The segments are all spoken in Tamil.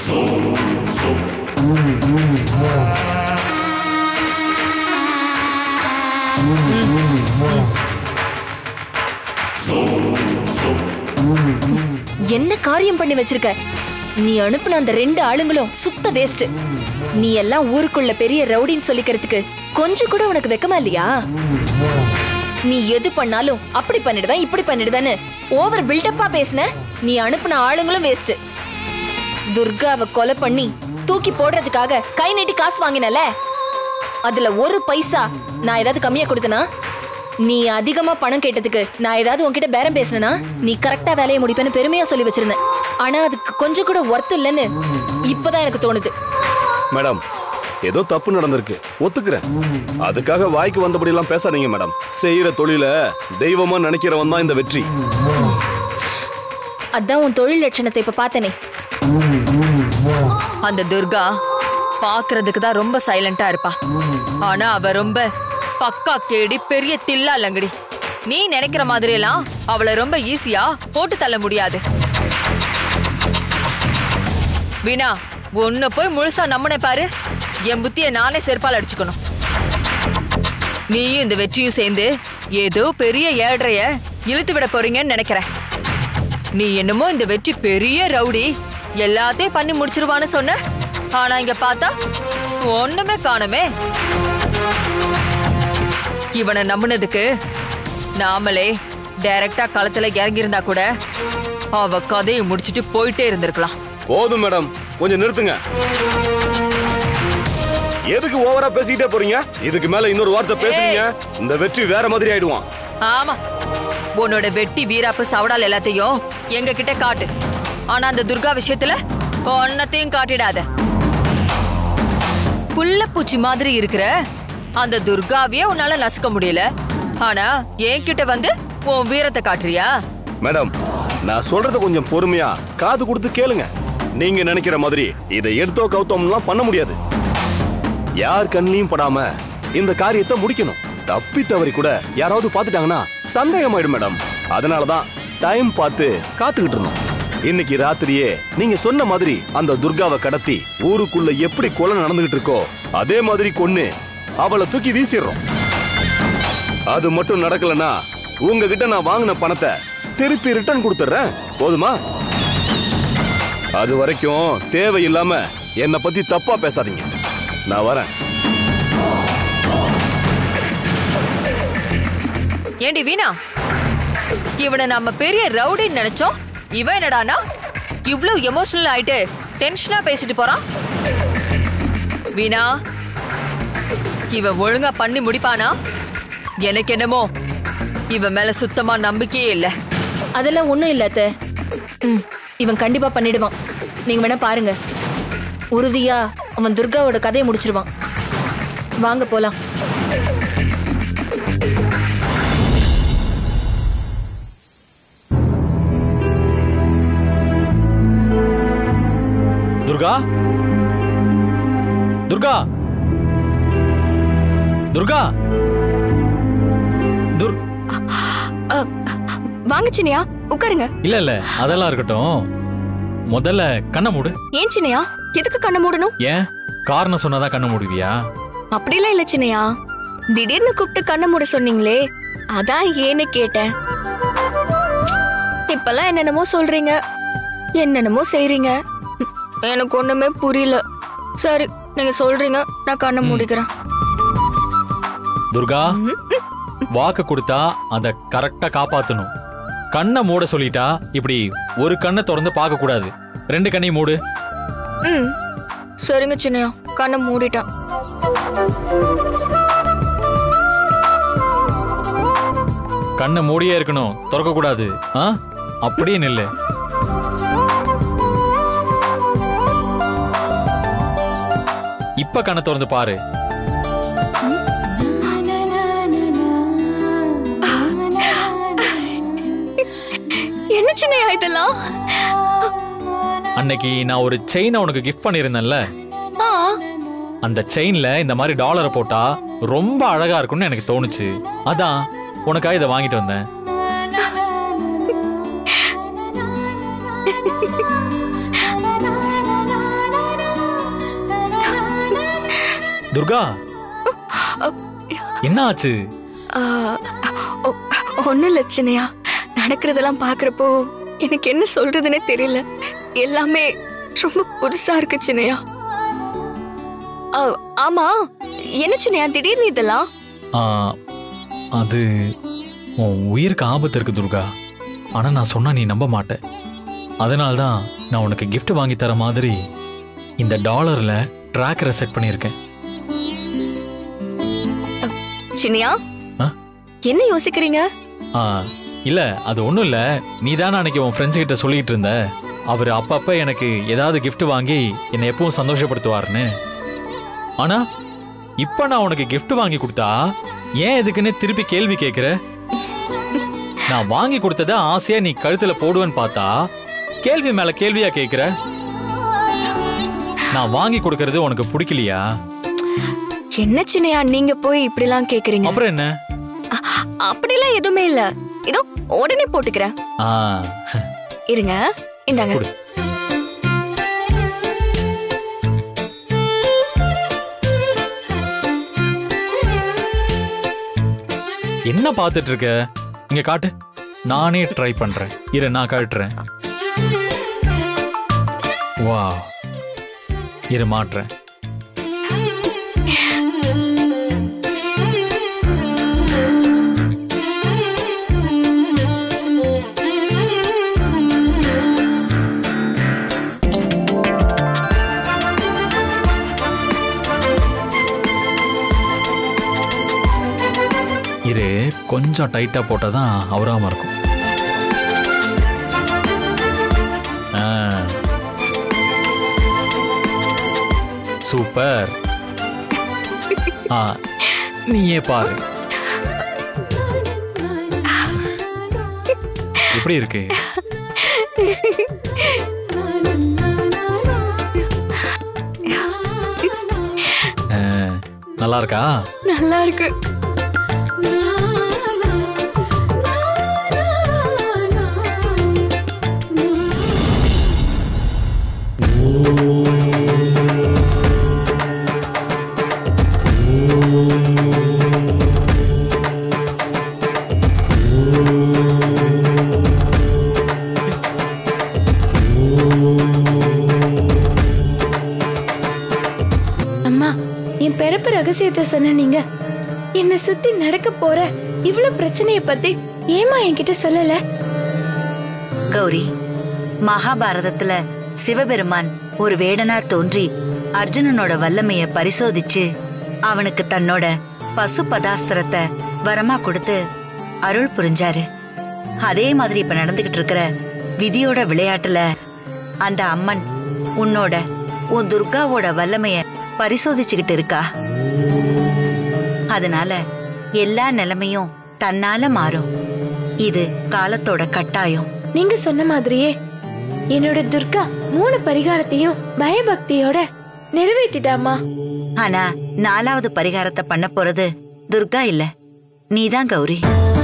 என்ன காரியம் பண்ணி வச்சிருக்க நீ அனுப்புன அந்த ரெண்டு ஆளுங்களும் சுத்த வேஸ்ட் நீ எல்லாம் ஊருக்குள்ள பெரிய ரவுடின்னு சொல்லிக்கிறதுக்கு கொஞ்சம் கூட உனக்கு வெக்கமா இல்லையா நீ எது பண்ணாலும் அப்படி பண்ணிடுவேன் இப்படி பண்ணிடுவேன்னு ஓவர் பில்டப்பா பேசுன நீ அனுப்புன ஆளுங்களும் வேஸ்ட் துர்காவை கொலை பண்ணி தூக்கி போடுறதுக்காக கை நீட்டி காசு வாங்கினல அதுல ஒரு பைசா நான் ஏதாவது கம்மியா கொடுத்தனா நீ அதிகமா பணம் கேட்டதுக்கு நான் ஏதாவது உன்கிட்ட பேரம் பேசினா நீ கரெக்டா வேலையை முடிப்பேன்னு பெருமையா சொல்லி வச்சிருந்தேன் ஆனா அதுக்கு கொஞ்சம் கூட ஒர்த் இல்லைன்னு இப்பதான் எனக்கு தோணுது மேடம் ஏதோ தப்பு நடந்திருக்கு ஒத்துக்கிறேன் அதுக்காக வாய்க்கு வந்தபடி எல்லாம் பேசாதீங்க மேடம் செய்யற தொழில தெய்வமா நினைக்கிறவன் தான் இந்த வெற்றி அதான் உன் தொழில் லட்சணத்தை இப்ப பார்த்தனே அந்த துர்கா பாக்குறதுக்கு தான் ரொம்ப சைலண்டா இருப்பா ஆனா அவ ரொம்ப பக்கா கேடி பெரிய தில்லா லங்கடி நீ நினைக்கிற மாதிரி எல்லாம் அவளை ரொம்ப ஈஸியா போட்டு தள்ள முடியாது வீணா ஒன்னு போய் முழுசா நம்பின பாரு என் புத்திய நானே செருப்பால் அடிச்சுக்கணும் நீயும் இந்த வெற்றியும் சேர்ந்து ஏதோ பெரிய ஏழ்றைய இழுத்து விட போறீங்கன்னு நினைக்கிறேன் நீ என்னமோ இந்த வெற்றி பெரிய ரவுடி எல்லாத்தையும் பண்ணி முடிச்சிருவான்னு சொன்ன ஆனா இங்க பார்த்தா ஒண்ணுமே காணுமே இவனை நம்புனதுக்கு நாமளே டைரக்டா களத்துல இறங்கி இருந்தா கூட அவ கதையை முடிச்சிட்டு போயிட்டே இருந்திருக்கலாம் போதும் மேடம் கொஞ்சம் நிறுத்துங்க எதுக்கு ஓவரா பேசிக்கிட்டே போறீங்க இதுக்கு மேல இன்னொரு வார்த்தை பேசுறீங்க இந்த வெற்றி வேற மாதிரி ஆயிடுவான் ஆமா உன்னோட வெட்டி வீராப்பு சவடால் எல்லாத்தையும் எங்க கிட்ட காட்டு ஆனா அந்த துர்கா விஷயத்துல ஒன்னத்தையும் காட்டிடாத புள்ள பூச்சி மாதிரி இருக்கிற அந்த துர்காவையே உன்னால நசுக்க முடியல ஆனா என்கிட்ட வந்து உன் வீரத்தை காட்டுறியா மேடம் நான் சொல்றத கொஞ்சம் பொறுமையா காது கொடுத்து கேளுங்க நீங்க நினைக்கிற மாதிரி இதை எடுத்தோ கவுத்தோம்லாம் பண்ண முடியாது யார் கண்ணிலையும் படாம இந்த காரியத்தை முடிக்கணும் தப்பி தவறி கூட யாராவது பார்த்துட்டாங்கன்னா சந்தேகமாயிடும் மேடம் அதனாலதான் டைம் பார்த்து காத்துக்கிட்டு இருந்தோம் இன்னைக்கு ராத்திரியே நீங்க சொன்ன மாதிரி அந்த துர்காவை கடத்தி ஊருக்குள்ள எப்படி கொலை நடந்துகிட்டு இருக்கோ அதே மாதிரி கொன்னு அவளை தூக்கி வீசிடுறோம் அது மட்டும் நடக்கலனா உங்ககிட்ட நான் வாங்கின பணத்தை திருப்பி ரிட்டர்ன் கொடுத்துட்றேன் போதுமா அது வரைக்கும் தேவையில்லாம என்னை பத்தி தப்பா பேசாதீங்க நான் வரேன் ஏண்டி வீணா இவனை நம்ம பெரிய ரவுடின்னு நினைச்சோம் இவன் என்னடானா இவ்ளோ எமோஷனல் ஆயிட்டு டென்ஷனா பேசிட்டு போறான் வீணா இவன் ஒழுங்கா பண்ணி முடிப்பானா எனக்கு என்னமோ இவன் மேல சுத்தமா நம்பிக்கையே இல்ல அதெல்லாம் ஒண்ணும் இல்ல அத்தை ம் இவன் கண்டிப்பா பண்ணிடுவான் நீங்க வேணா பாருங்க உறுதியா அவன் துர்காவோட கதையை முடிச்சிருவான் வாங்க போலாம் துர்கா துர்கா துர்கா துர் வாங்க சின்னையா உட்காருங்க இல்ல இல்ல அதெல்லாம் இருக்கட்டும் முதல்ல கண்ணை மூடு ஏன் சின்னையா எதுக்கு கண்ணை மூடணும் ஏன் காரணம் சொன்னாதான் கண்ணை மூடுவியா அப்படிலாம் இல்ல சின்னையா திடீர்னு கூப்பிட்டு கண்ணை மூட சொன்னீங்களே அதான் ஏன்னு கேட்டேன் இப்பெல்லாம் என்னென்னமோ சொல்றீங்க என்னென்னமோ செய்றீங்க ம், எனக்கு ஒண்ணுமே புரியல சரி நீங்க சொல்றீங்க நான் கண்ணை மூடிக்கிறேன் துர்கா வாக்கு கொடுத்தா அத கரெக்டா காப்பாத்தணும் கண்ணை மூட சொல்லிட்டா இப்படி ஒரு கண்ணை திறந்து பார்க்க கூடாது ரெண்டு கண்ணையும் மூடு ம் சரிங்க சின்னையா கண்ணை மூடிட்டேன் கண்ணை மூடியே இருக்கணும் திறக்க கூடாது ஆ அப்படியே நில்லு இப்ப கண்ணை திறந்து பாரு என்ன சின்னையா இதெல்லாம் அன்னைக்கு நான் ஒரு செயினை உனக்கு கிஃப்ட் பண்ணியிருந்தேன்ல ஆ அந்த செயின்ல இந்த மாதிரி டாலரை போட்டா ரொம்ப அழகா இருக்கும்னு எனக்கு தோணுச்சு அதான் உனக்காக இதை வாங்கிட்டு வந்தேன் துர்கா என்ன ஆச்சு ஒன்னும் இல்ல சின்னையா நடக்கிறதெல்லாம் பாக்குறப்போ எனக்கு என்ன சொல்றதுன்னே தெரியல எல்லாமே ரொம்ப புதுசா இருக்கு சின்னையா ஆ, ஆமா என்ன சின்னையா திடீர்னு இதெல்லாம் ஆ, அது உன் உயிருக்கு ஆபத்து இருக்கு துர்கா ஆனா நான் சொன்னா நீ நம்ப மாட்ட அதனால தான் நான் உனக்கு gift வாங்கி தர மாதிரி இந்த டாலர்ல ட்ராக்கரை செட் பண்ணியிருக்கேன் சின்னையா ஆ? என்ன யோசிக்கிறீங்க ஆ இல்ல அது ஒண்ணும் இல்ல நீ தானே அன்னைக்கு உன் ஃப்ரெண்ட்ஸ் கிட்ட சொல்லிட்டு இருந்த அவர் அப்பப்ப எனக்கு ஏதாவது gift வாங்கி என்னை எப்பவும் சந்தோஷப்படுத்துவாருன்னு ஆனா இப்ப நான் உனக்கு gift வாங்கி கொடுத்தா ஏன் எதுக்குன்னு திருப்பி கேள்வி கேக்குற நான் வாங்கி கொடுத்தத ஆசையா நீ கழுத்துல போடுவேன்னு பார்த்தா கேள்வி மேல கேள்வியா கேக்குற நான் வாங்கி கொடுக்கறது உனக்கு பிடிக்கலையா என்ன சின்னையா நீங்க போய் இப்படிலாம் கேக்குறீங்க அப்புறம் என்ன அ- அப்படிலாம் எதுவுமே இல்ல இதோ உடனே போட்டுக்கிறேன் ஆ இருங்க இந்தாங்க கொடு. என்ன பார்த்துட்டு இருக்க இங்க காட்டு நானே ட்ரை பண்றேன் இரு நான் காட்டுறேன் வா இரு மாட்டுறேன் இரு கொஞ்சம் டைட்டா போட்டாதான் அவராம இருக்கும் ஆ. சூப்பர் ஆ நீயே பாரு எப்படி இருக்கு ஆ, நல்லா இருக்கா நல்லா இருக்கு அம்மா என் பிறப்பு ரகசியத்தை சொன்ன நீங்க என்னை சுத்தி நடக்க போற இவ்வளவு பிரச்சனைய பத்தி ஏமா என்கிட்ட சொல்லல கௌரி மகாபாரதத்துல சிவபெருமான் ஒரு வேடனா தோன்றி அர்ஜுனனோட வல்லமைய பரிசோதிச்சு அவனுக்கு தன்னோட பசு பதாஸ்திரத்தை வரமா கொடுத்து அருள் புரிஞ்சாரு அதே மாதிரி இப்ப நடந்துகிட்டு இருக்கிற விதியோட விளையாட்டுல அந்த அம்மன் உன்னோட உன் துர்காவோட வல்லமைய பரிசோதிச்சுக்கிட்டு இருக்கா அதனால எல்லா நிலைமையும் தன்னால மாறும் இது காலத்தோட கட்டாயம் நீங்க சொன்ன மாதிரியே என்னோட துர்கா மூணு பரிகாரத்தையும் பயபக்தியோட நிறைவேத்திட்டாமா ஆனா நாலாவது பரிகாரத்தை பண்ண போறது துர்கா இல்ல நீதான் கௌரி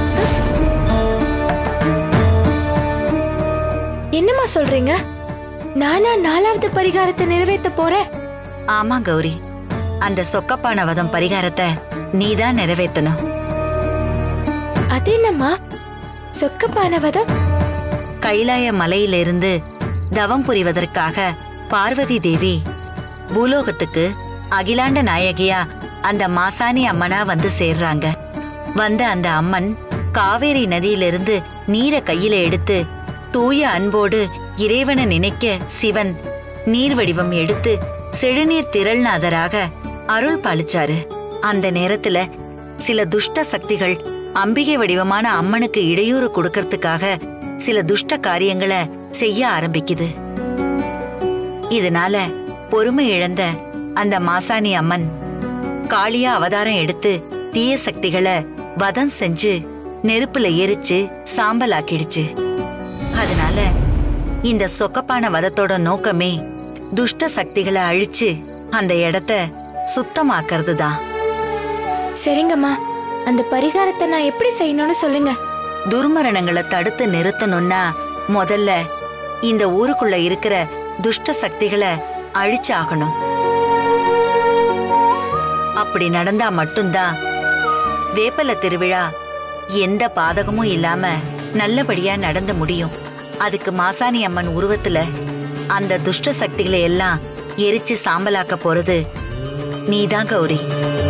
என்னம்மா சொல்றீங்க நானா நாலாவது பரிகாரத்தை நிறைவேத்த போறேன் ஆமா கௌரி அந்த சொக்கப்பான வதம் பரிகாரத்தை நீதான் நிறைவேத்தணும் அது என்னம்மா சொக்கப்பானவதம் கைலாய மலையிலிருந்து தவம் புரிவதற்காக பார்வதி தேவி பூலோகத்துக்கு அகிலாண்ட நாயகியா அந்த மாசாணி அம்மனா வந்து சேர்றாங்க வந்த அந்த அம்மன் காவேரி நதியிலிருந்து நீரை கையில எடுத்து தூய அன்போடு இறைவனை நினைக்க சிவன் நீர் வடிவம் எடுத்து செழுநீர் திரள்நாதராக அருள் பாலிச்சாரு அந்த நேரத்துல சில துஷ்ட சக்திகள் அம்பிகை வடிவமான அம்மனுக்கு இடையூறு கொடுக்கறதுக்காக சில துஷ்ட காரியங்களை செய்ய ஆரம்பிக்குது இதனால பொறுமை இழந்த அந்த மாசாணி அம்மன் காளியா அவதாரம் எடுத்து தீய சக்திகளை வதம் செஞ்சு நெருப்புல எரிச்சு சாம்பலாக்கிடுச்சு அதனால இந்த சொக்கப்பான வதத்தோட நோக்கமே துஷ்ட சக்திகளை அழிச்சு அந்த இடத்த சுத்தமாக்குறது தான் சரிங்கம்மா அந்த பரிகாரத்தை நான் எப்படி செய்யணும்னு சொல்லுங்க துர்மரணங்களை தடுத்து நிறுத்தணும்னா முதல்ல இந்த ஊருக்குள்ள இருக்கிற துஷ்ட சக்திகளை அழிச்சாகணும் அப்படி நடந்தா மட்டும்தான் வேப்பல திருவிழா எந்த பாதகமும் இல்லாம நல்லபடியா நடந்து முடியும் அதுக்கு மாசாணி அம்மன் உருவத்துல அந்த துஷ்ட சக்திகளை எல்லாம் எரிச்சு சாம்பலாக்க போறது நீதான் கௌரி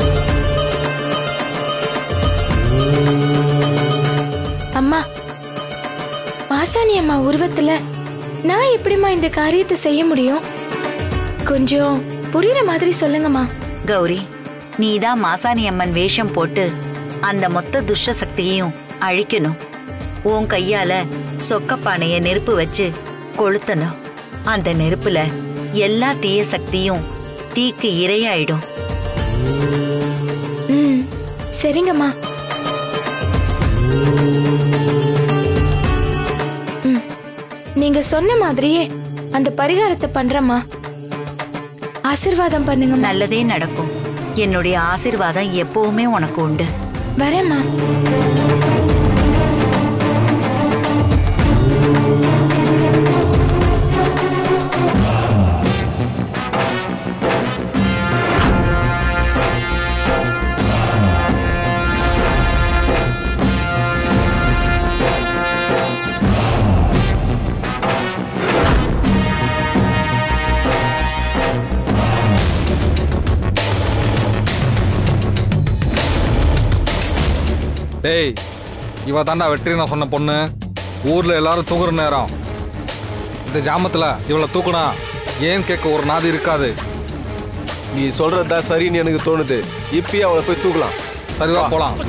அம்மா மாசாணி அம்மா உருவத்துல நான் எப்படிம்மா இந்த காரியத்தை செய்ய முடியும் கொஞ்சம் புரியுற மாதிரி சொல்லுங்கம்மா கௌரி நீதான் மாசாணி அம்மன் வேஷம் போட்டு அந்த மொத்த துஷ்ட சக்தியையும் அழிக்கணும் உன் கையால சொக்கப்பானைய நெருப்பு வச்சு கொளுத்தணும் அந்த நெருப்புல எல்லா தீய சக்தியும் தீக்கு இரையாயிடும் ம் சரிங்கம்மா ம் நீங்க சொன்ன மாதிரியே அந்த பரிகாரத்தை பண்றேம்மா ஆசிர்வாதம் பண்ணுங்கம்மா நல்லதே நடக்கும் என்னுடைய ஆசிர்வாதம் எப்பவுமே உனக்கு உண்டு வரேம்மா டேய் இவ தாண்டா வெற்றி நான் சொன்ன பொண்ணு ஊர்ல எல்லாரும் தூங்குற நேரம் இந்த ஜாமத்துல இவளை தூக்குனா ஏன் கேட்க ஒரு நாதி இருக்காது நீ சொல்றதுதான் சரின்னு எனக்கு தோணுது இப்பயே அவளை போய் தூக்கலாம் சரிவா போலாம்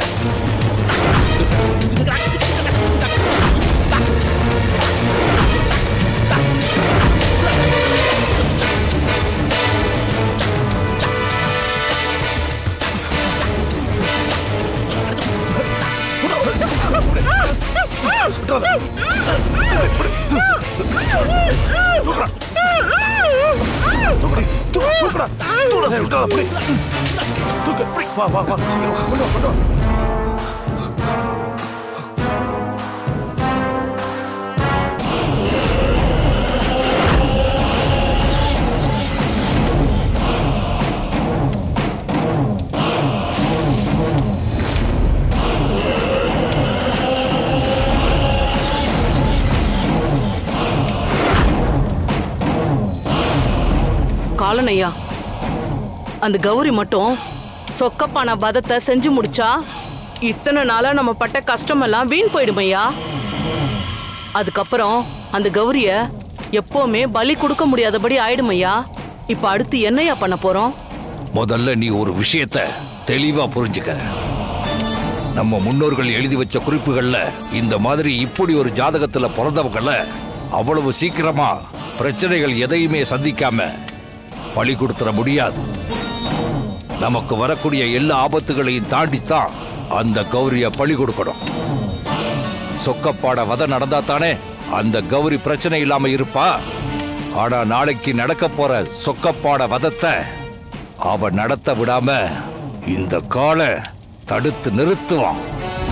காலனையா அந்த கௌரி மட்டும் சொக்கப்பான பதத்தை செஞ்சு முடிச்சா இத்தனை நாளா நம்ம பட்ட கஷ்டமெல்லாம் வீண் போயிடுமையா அதுக்கப்புறம் அந்த கௌரிய எப்பவுமே பலி கொடுக்க முடியாதபடி ஆயிடுமையா இப்ப அடுத்து என்னையா பண்ண போறோம் முதல்ல நீ ஒரு விஷயத்த தெளிவா புரிஞ்சுக்க நம்ம முன்னோர்கள் எழுதி வச்ச குறிப்புகள்ல இந்த மாதிரி இப்படி ஒரு ஜாதகத்துல பிறந்தவங்கள அவ்வளவு சீக்கிரமா பிரச்சனைகள் எதையுமே சந்திக்காம பழி கொடுத்துட முடியாது நமக்கு வரக்கூடிய எல்லா ஆபத்துகளையும் தாண்டித்தான் அந்த கௌரிய பழி கொடுக்கணும் சொக்கப்பாட வத நடந்தா தானே அந்த கௌரி பிரச்சனை இல்லாம இருப்பா ஆனா நாளைக்கு நடக்க போற சொக்கப்பாட வதத்தை அவ நடத்த விடாம இந்த காலை தடுத்து நிறுத்துவான்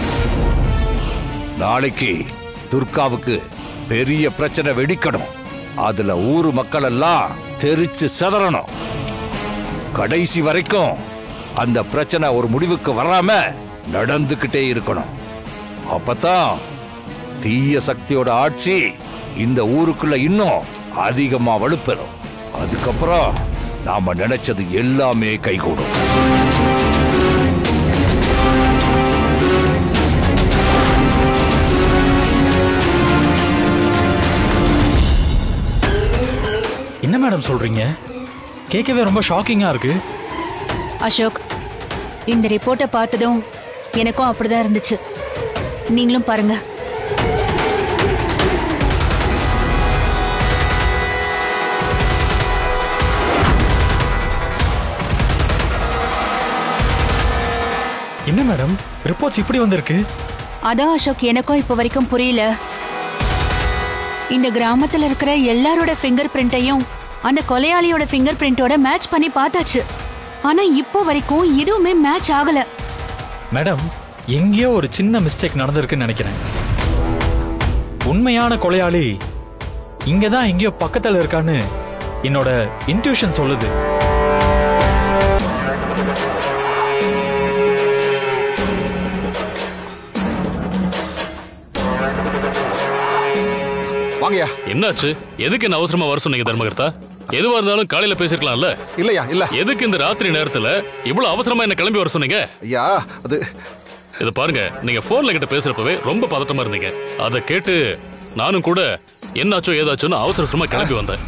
நாளைக்கு துர்காவுக்கு பெரிய பிரச்சனை வெடிக்கணும் அதுல ஊரு மக்கள் எல்லாம் தெரிச்சு செதறணும் கடைசி வரைக்கும் அந்த பிரச்சனை ஒரு முடிவுக்கு வராம நடந்துகிட்டே இருக்கணும் அப்பதான் தீய சக்தியோட ஆட்சி இந்த ஊருக்குள்ள இன்னும் அதிகமா வலுப்பெறும் அதுக்கப்புறம் நாம நினைச்சது எல்லாமே கைகூடும் என்ன மேடம் சொல்றீங்க கேட்கவே ரொம்ப ஷாக்கிங்கா இருக்கு அசோக் இந்த ரிப்போர்ட்டை பார்த்ததும் எனக்கும் அப்படிதான் இருந்துச்சு நீங்களும் பாருங்க என்ன மேடம் ரிப்போர்ட்ஸ் இப்படி வந்திருக்கு அதான் அசோக் எனக்கும் இப்போ வரைக்கும் புரியல இந்த கிராமத்துல இருக்கிற எல்லாரோட ஃபிங்கர் பிரிண்ட்டையும் அந்த கொலையாளியோட ஃபிங்கர் பிரிண்டோட மேட்ச் பண்ணி பார்த்தாச்சு ஆனா இப்போ வரைக்கும் எதுவுமே மேட்ச் ஆகல மேடம் எங்கேயோ ஒரு சின்ன மிஸ்டேக் நடந்திருக்குன்னு நினைக்கிறேன் உண்மையான கொலையாளி இங்க தான் எங்கேயோ பக்கத்துல இருக்கான்னு என்னோட இன்ட்யூஷன் சொல்லுது வாங்கய்யா என்னாச்சு எதுக்கு என்ன அவசரமா வர சொன்னீங்க தர்மகர்த்தா எதுவா இருந்தாலும் காலையில பேசிருக்கலாம்ல இல்லையா இல்ல எதுக்கு இந்த ராத்திரி நேரத்துல இவ்வளவு அவசரமா என்ன கிளம்பி வர சொன்னீங்க ஐயா அது இத பாருங்க நீங்க போன்ல கிட்ட பேசுறப்பவே ரொம்ப பதட்டமா இருந்தீங்க அதை கேட்டு நானும் கூட என்னாச்சோ ஏதாச்சோன்னு அவசர அவசரமா கிளம்பி வந்தேன்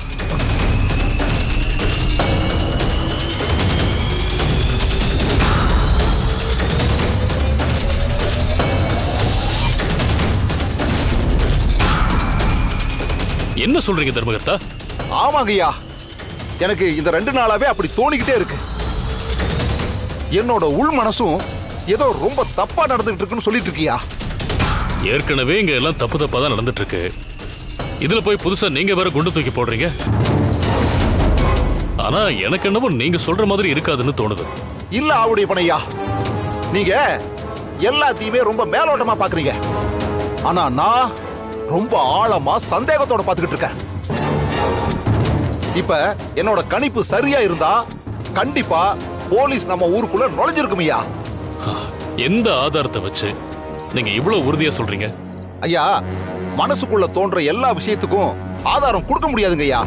என்ன சொல்றீங்க தர்மகர்த்தா ஆமாங்கய்யா எனக்கு இந்த ரெண்டு நாளாவே அப்படி தோணிக்கிட்டே இருக்கு என்னோட உள் மனசும் ஏதோ ரொம்ப தப்பா நடந்துகிட்டு இருக்குன்னு சொல்லிட்டு இருக்கியா ஏற்கனவே இங்க எல்லாம் தப்பு தப்பா தான் நடந்துட்டு இருக்கு இதுல போய் புதுசா நீங்க வேற குண்டு தூக்கி போடுறீங்க ஆனா எனக்கு என்னவோ நீங்க சொல்ற மாதிரி இருக்காதுன்னு தோணுது இல்ல ஆவுடைய பணையா நீங்க எல்லாத்தையுமே ரொம்ப மேலோட்டமா பாக்குறீங்க ஆனா நான் ரொம்ப ஆழமா சந்தேகத்தோட பாத்துக்கிட்டு இருக்கேன் இப்ப என்னோட கணிப்பு சரியா இருந்தா கண்டிப்பா போலீஸ் நம்ம ஊருக்குள்ள நுழைஞ்சிருக்குமையா எந்த ஆதாரத்தை வச்சு நீங்க இவ்வளவு உறுதியா சொல்றீங்க ஐயா மனசுக்குள்ள தோன்ற எல்லா விஷயத்துக்கும் ஆதாரம் கொடுக்க முடியாதுங்க ஐயா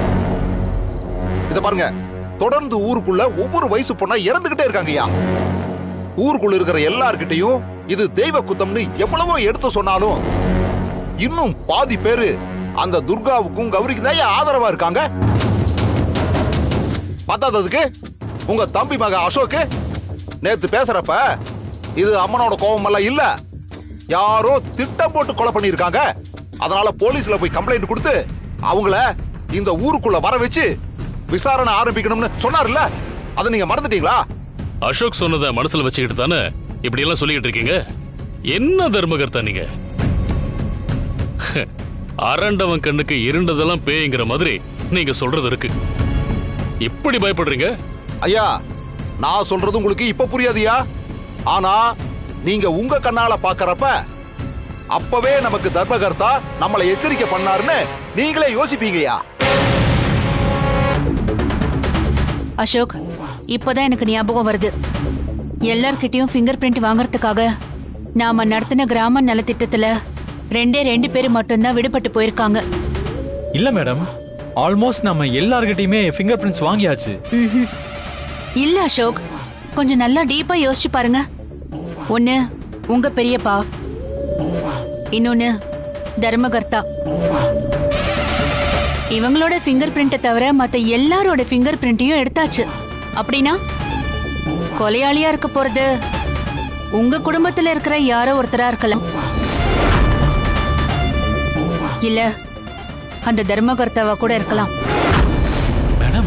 இத பாருங்க தொடர்ந்து ஊருக்குள்ள ஒவ்வொரு வயசு பொண்ணா இறந்துகிட்டே இருக்காங்க ஐயா ஊருக்குள்ள இருக்கிற எல்லார்கிட்டயும் இது தெய்வ குத்தம்னு எவ்வளவோ எடுத்து சொன்னாலும் இன்னும் பாதி பேரு அந்த துர்காவுக்கும் கௌரிக்கும் தான் ஐயா ஆதரவா இருக்காங்க பத்தாததுக்கு உங்க தம்பி மக அசோக்கு நேத்து பேசுறப்ப இது அம்மனோட கோபம் எல்லாம் இல்ல யாரோ திட்டம் போட்டு கொலை பண்ணிருக்காங்க அதனால போலீஸ்ல போய் கம்ப்ளைண்ட் கொடுத்து அவங்கள இந்த ஊருக்குள்ள வர வச்சு விசாரணை ஆரம்பிக்கணும்னு சொன்னார்ல அதை நீங்க மறந்துட்டீங்களா அசோக் சொன்னதை மனசுல வச்சுக்கிட்டு தானே இப்படி எல்லாம் சொல்லிக்கிட்டு இருக்கீங்க என்ன தர்மகர்த்தா நீங்க அரண்டவன் கண்ணுக்கு இருண்டதெல்லாம் பேய்ங்கிற மாதிரி நீங்க சொல்றது இருக்கு இப்படி பயப்படுறீங்க ஐயா நான் சொல்றது உங்களுக்கு இப்ப புரியாதுயா ஆனா நீங்க உங்க கண்ணால பாக்கறப்ப அப்பவே நமக்கு தர்மகர்த்தா நம்மளை எச்சரிக்கை பண்ணாருன்னு நீங்களே யோசிப்பீங்கய்யா அசோக் இப்போதான் எனக்கு ஞாபகம் வருது எல்லார்கிட்டயும் ஃபிங்கர் பிரிண்ட் வாங்குறதுக்காக நாம நடத்தின கிராம நலத்திட்டத்துல ரெண்டே ரெண்டு பேர் மட்டும்தான் விடுபட்டு போயிருக்காங்க இல்ல மேடம் ஆல்மோஸ்ட் நம்ம எல்லார்கிட்டயுமே ஃபிங்கர் பிரிண்ட்ஸ் வாங்கியாச்சு ம்ஹும். இல்ல அசோக் கொஞ்சம் நல்லா டீப்பா யோசிச்சு பாருங்க ஒண்ணு உங்க பெரியப்பா இன்னொன்னு தர்மகர்த்தா இவங்களோட ஃபிங்கர் பிரிண்ட்டை தவிர மத்த எல்லாரோட ஃபிங்கர் பிரிண்ட்டையும் எடுத்தாச்சு அப்படின்னா கொலையாளியா இருக்க போறது உங்க குடும்பத்துல இருக்கிற யாரோ ஒருத்தரா இருக்கலாம் இல்ல அந்த தர்மகர்த்தாவா கூட இருக்கலாம் மேடம்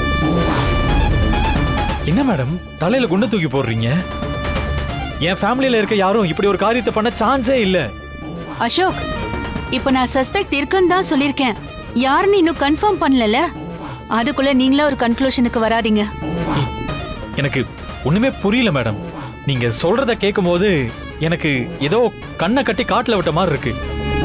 என்ன மேடம் தலையில குண்டு தூக்கி போடுறீங்க என் ஃபேமிலியில இருக்க யாரும் இப்படி ஒரு காரியத்தை பண்ண சான்ஸே இல்ல அசோக் இப்ப நான் சஸ்பெக்ட் இருக்குன்னு தான் சொல்லிருக்கேன் யாருன்னு இன்னும் கன்ஃபார்ம் பண்ணலல அதுக்குள்ள நீங்களே ஒரு கன்க்ளூஷனுக்கு வராதீங்க எனக்கு ஒண்ணுமே புரியல மேடம் நீங்க சொல்றத கேட்கும்போது எனக்கு ஏதோ கண்ணை கட்டி காட்டுல விட்ட மாதிரி இருக்கு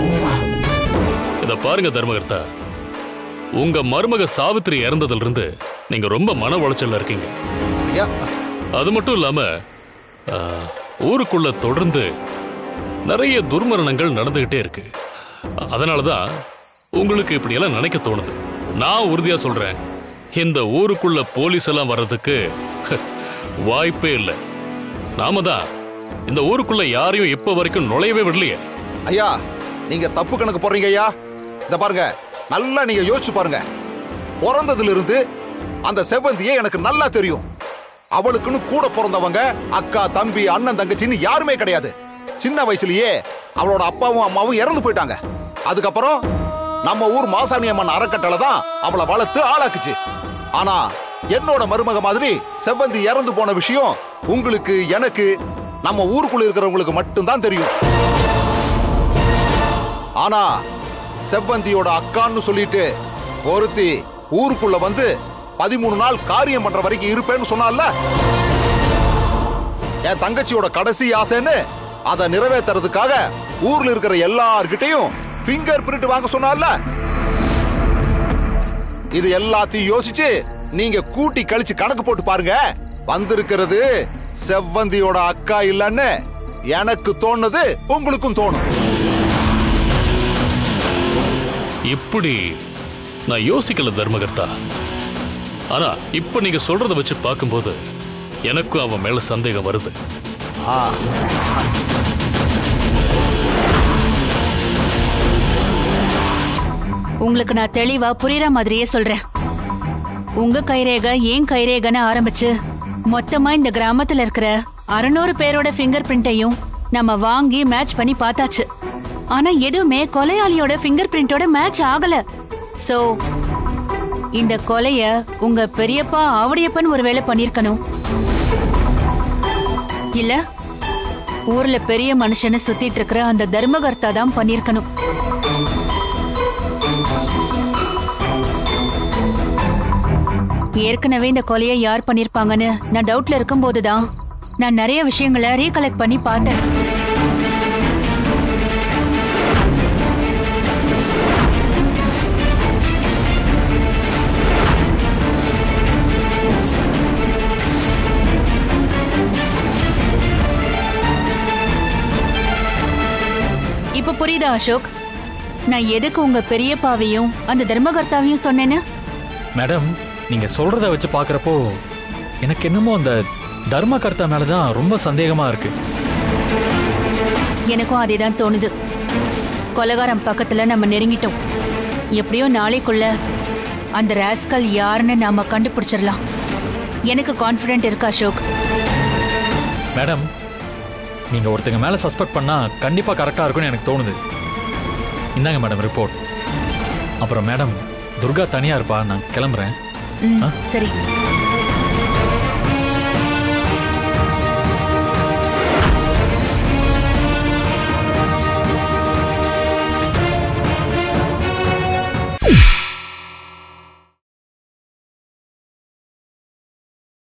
இத பாருங்க தர்மகர்த்தா உங்க மருமக சாவித்திரி இறந்ததுல இருந்து நீங்க ரொம்ப மன உளைச்சல்ல இருக்கீங்க ஐயா அது மட்டும் இல்லாம ஆ, ஊருக்குள்ள தொடர்ந்து நிறைய துர்மரணங்கள் நடந்துகிட்டே இருக்கு அதனாலதான் உங்களுக்கு இப்படியெல்லாம் நினைக்க தோணுது நான் உறுதியா சொல்றேன் இந்த ஊருக்குள்ள போலீஸ் எல்லாம் வர்றதுக்கு வாய்ப்பே இல்லை நாம தான் இந்த ஊருக்குள்ள யாரையும் இப்ப வரைக்கும் நுழையவே விடலையே ஐயா நீங்க தப்பு கணக்கு போடுறீங்க ஐயா இந்த பாருங்க நல்லா நீங்க யோசிச்சு பாருங்க பிறந்ததுல இருந்து அந்த செவ்வந்தியே எனக்கு நல்லா தெரியும் அவளுக்குன்னு கூட பிறந்தவங்க அக்கா தம்பி அண்ணன் தங்கச்சின்னு யாருமே கிடையாது சின்ன வயசுலயே அவளோட அப்பாவும் அம்மாவும் இறந்து போயிட்டாங்க அதுக்கப்புறம் நம்ம ஊர் மாசாணி அம்மன் அறக்கட்டளை தான் அவளை வளர்த்து ஆளாக்குச்சு ஆனா என்னோட மருமக மாதிரி செவ்வந்தி இறந்து போன விஷயம் உங்களுக்கு எனக்கு நம்ம ஊருக்குள்ள இருக்கிறவங்களுக்கு மட்டும்தான் தெரியும் ஆனா செவ்வந்தியோட அக்கான்னு சொல்லிட்டு ஒருத்தி ஊருக்குள்ள வந்து பதிமூணு நாள் காரியம் பண்ற வரைக்கும் இருப்பேன்னு சொன்னால என் தங்கச்சியோட கடைசி ஆசைன்னு அதை நிறைவேத்துறதுக்காக ஊர்ல இருக்கிற எல்லார்கிட்டையும் ஃபிங்கர் பிரிண்ட் வாங்க சொன்னால இது எல்லாத்தையும் யோசிச்சு நீங்க கூட்டி கழிச்சு கணக்கு போட்டு பாருங்க வந்திருக்கிறது செவ்வந்தியோட அக்கா இல்லன்னு எனக்கு தோணுது உங்களுக்கும் தோணும் இப்படி நான் யோசிக்கல தர்மகர்த்தா ஆனா இப்ப நீங்க சொல்றத வச்சு பார்க்கும்போது எனக்கும் அவன் மேல சந்தேகம் வருது உங்களுக்கு நான் தெளிவா புரியுற மாதிரியே சொல்றேன் உங்க கைரேகை ஏன் கைரேகைன்னு ஆரம்பிச்சு மொத்தமா இந்த கிராமத்துல இருக்கிற அறுநூறு பேரோட ஃபிங்கர் பிரிண்ட்டையும் நம்ம வாங்கி மேட்ச் பண்ணி பார்த்தாச்சு ஆனா எதுவுமே கொலையாளியோட ஃபிங்கர் பிரிண்டோட மேட்ச் ஆகல சோ இந்த கொலைய உங்க பெரியப்பா ஆவடியப்பன் ஒருவேளை பண்ணிருக்கணும் இல்ல ஊர்ல பெரிய மனுஷனை சுத்திட்டு இருக்கிற அந்த தர்மகர்த்தா தான் பண்ணிருக்கணும் ஏற்கனவே இந்த கொலையை யார் பண்ணிருப்பாங்கன்னு நான் டவுட்ல இருக்கும்போது தான் நான் நிறைய விஷயங்களை ரீகலெக்ட் பண்ணி பார்த்தேன் இப்ப புரியுதா அசோக் நான் எதுக்கு உங்க பெரியப்பாவையும் அந்த தர்மகர்த்தாவையும் சொன்னேன்னு மேடம் நீங்க சொல்றத வச்சு பார்க்கறப்போ எனக்கு என்னமோ அந்த தர்மகர்த்தா மேல தான் ரொம்ப சந்தேகமா இருக்கு எனக்கும் அதே தான் தோணுது கொலகாரம் பக்கத்துல நம்ம நெருங்கிட்டோம் எப்படியோ நாளைக்குள்ள அந்த ராஸ்கல் யாருன்னு நாம கண்டுபிடிச்சிடலாம் எனக்கு கான்ஃபிடென்ட் இருக்கு அசோக் மேடம் நீங்க ஒருத்தங்க மேல சஸ்பெக்ட் பண்ணா கண்டிப்பா கரெக்டா இருக்கும்னு எனக்கு தோணுது இந்தாங்க மேடம் ரிப்போர்ட் அப்புறம் மேடம் துர்கா தனியா இருப்பா நான் கிளம்புறேன் ம், சரி